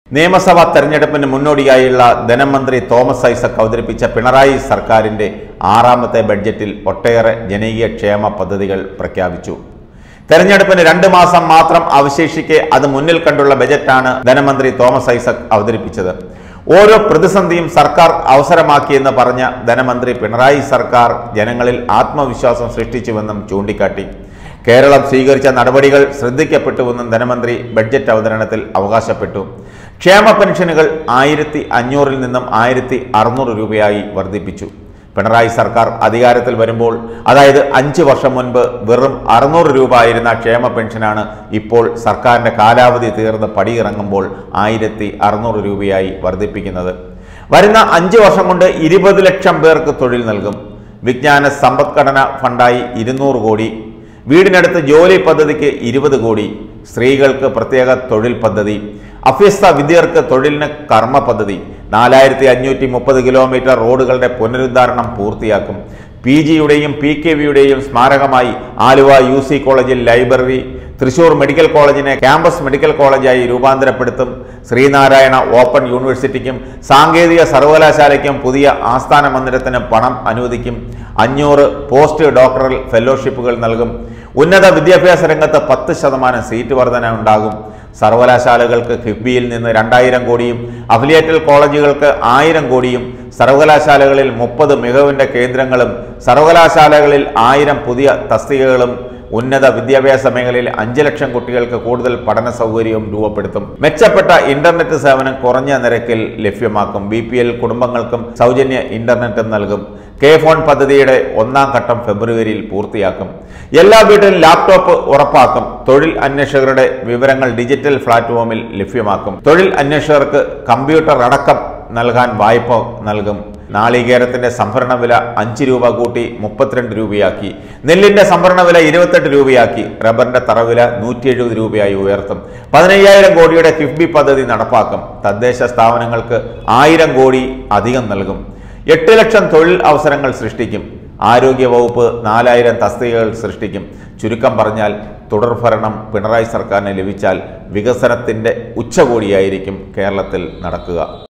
നിയമസഭാ തെരഞ്ഞെടുപ്പിന് മുന്നോടിയായുള്ള ധനമന്ത്രി തോമസ് ഐസക് അവതരിപ്പിച്ച പിണറായി സർക്കാരിന്റെ ആറാമത്തെ ബഡ്ജറ്റിൽ ഒട്ടേറെ ജനകീയ ക്ഷേമ പദ്ധതികൾ പ്രഖ്യാപിച്ചു തെരഞ്ഞെടുപ്പിന് രണ്ട് മാസം മാത്രം അവശേഷിക്കെ അത് മുന്നിൽ കണ്ടുള്ള ബജറ്റാണ് ധനമന്ത്രി തോമസ് ഐസക് അവതരിപ്പിച്ചത് ഓരോ പ്രതിസന്ധിയും സർക്കാർ അവസരമാക്കിയെന്ന് പറഞ്ഞ ധനമന്ത്രി പിണറായി സർക്കാർ ജനങ്ങളിൽ ആത്മവിശ്വാസം സൃഷ്ടിച്ചുവെന്നും ചൂണ്ടിക്കാട്ടി കേരളം സ്വീകരിച്ച നടപടികൾ ശ്രദ്ധിക്കപ്പെട്ടുവെന്നും ധനമന്ത്രി ബഡ്ജറ്റ് അവതരണത്തിൽ അവകാശപ്പെട്ടു ക്ഷേമ പെൻഷനുകൾ ആയിരത്തി അഞ്ഞൂറിൽ നിന്നും ആയിരത്തി അറുന്നൂറ് രൂപയായി വർദ്ധിപ്പിച്ചു പിണറായി സർക്കാർ അധികാരത്തിൽ വരുമ്പോൾ അതായത് അഞ്ച് വർഷം മുൻപ് വെറും അറുന്നൂറ് രൂപ ആയിരുന്ന ക്ഷേമ പെൻഷനാണ് ഇപ്പോൾ സർക്കാരിന്റെ കാലാവധി തീർന്ന് പടിയിറങ്ങുമ്പോൾ ആയിരത്തി അറുന്നൂറ് രൂപയായി വർദ്ധിപ്പിക്കുന്നത് വരുന്ന അഞ്ച് വർഷം കൊണ്ട് ഇരുപത് ലക്ഷം പേർക്ക് തൊഴിൽ നൽകും വിജ്ഞാന സമ്പദ്ഘടന ഫണ്ടായി ഇരുന്നൂറ് കോടി വീടിനടുത്ത് ജോലി പദ്ധതിക്ക് ഇരുപത് കോടി സ്ത്രീകൾക്ക് പ്രത്യേക തൊഴിൽ പദ്ധതി അഭ്യസ്ത വിദ്യർക്ക് തൊഴിലിന് കർമ്മ പദ്ധതി നാലായിരത്തി അഞ്ഞൂറ്റി മുപ്പത് കിലോമീറ്റർ റോഡുകളുടെ പുനരുദ്ധാരണം പൂർത്തിയാക്കും പി ജിയുടെയും പി കെ വിയുടെയും സ്മാരകമായി ആലുവ യു സി കോളേജിൽ ലൈബ്രറി തൃശൂർ മെഡിക്കൽ കോളേജിനെ ക്യാമ്പസ് മെഡിക്കൽ കോളേജായി രൂപാന്തരപ്പെടുത്തും ശ്രീനാരായണ ഓപ്പൺ യൂണിവേഴ്സിറ്റിക്കും സാങ്കേതിക സർവകലാശാലയ്ക്കും പുതിയ ആസ്ഥാന മന്ദിരത്തിന് പണം അനുവദിക്കും അഞ്ഞൂറ് പോസ്റ്റ് ഡോക്ടറൽ ഫെലോഷിപ്പുകൾ നൽകും ഉന്നത വിദ്യാഭ്യാസ രംഗത്ത് പത്ത് ശതമാനം സീറ്റ് വർധന ഉണ്ടാകും സർവകലാശാലകൾക്ക് കിഫ്ബിയിൽ നിന്ന് രണ്ടായിരം കോടിയും അഫിലിയേറ്റഡ് കോളേജുകൾക്ക് ആയിരം കോടിയും സർവകലാശാലകളിൽ മുപ്പത് മികവിന്റെ കേന്ദ്രങ്ങളും സർവകലാശാലകളിൽ ആയിരം പുതിയ തസ്തികകളും ഉന്നത വിദ്യാഭ്യാസ മേഖലയിൽ അഞ്ച് ലക്ഷം കുട്ടികൾക്ക് കൂടുതൽ പഠന സൗകര്യവും രൂപപ്പെടുത്തും മെച്ചപ്പെട്ട ഇന്റർനെറ്റ് സേവനം കുറഞ്ഞ നിരക്കിൽ ലഭ്യമാക്കും ബി പി എൽ കുടുംബങ്ങൾക്കും സൗജന്യ ഇന്റർനെറ്റ് നൽകും കെ ഫോൺ പദ്ധതിയുടെ ഒന്നാം ഘട്ടം ഫെബ്രുവരിയിൽ പൂർത്തിയാക്കും എല്ലാ വീട്ടിലും ലാപ്ടോപ്പ് ഉറപ്പാക്കും തൊഴിൽ അന്വേഷകരുടെ വിവരങ്ങൾ ഡിജിറ്റൽ പ്ലാറ്റ്ഫോമിൽ ലഭ്യമാക്കും തൊഴിൽ അന്വേഷകർക്ക് കമ്പ്യൂട്ടർ അടക്കം നൽകാൻ വായ്പ നൽകും നാളികേരത്തിന്റെ സംഭരണ വില അഞ്ച് രൂപ കൂട്ടി മുപ്പത്തിരണ്ട് രൂപയാക്കി നെല്ലിന്റെ സംഭരണ വില ഇരുപത്തെട്ട് രൂപയാക്കി റബ്ബറിന്റെ തറവില നൂറ്റി എഴുപത് രൂപയായി ഉയർത്തും പതിനയ്യായിരം കോടിയുടെ കിഫ്ബി പദ്ധതി നടപ്പാക്കും തദ്ദേശ സ്ഥാപനങ്ങൾക്ക് ആയിരം കോടി അധികം നൽകും എട്ട് ലക്ഷം തൊഴിൽ അവസരങ്ങൾ സൃഷ്ടിക്കും ആരോഗ്യ വകുപ്പ് നാലായിരം തസ്തികകൾ സൃഷ്ടിക്കും ചുരുക്കം പറഞ്ഞാൽ തുടർഭരണം പിണറായി സർക്കാരിന് ലഭിച്ചാൽ വികസനത്തിന്റെ ഉച്ചകോടിയായിരിക്കും കേരളത്തിൽ നടക്കുക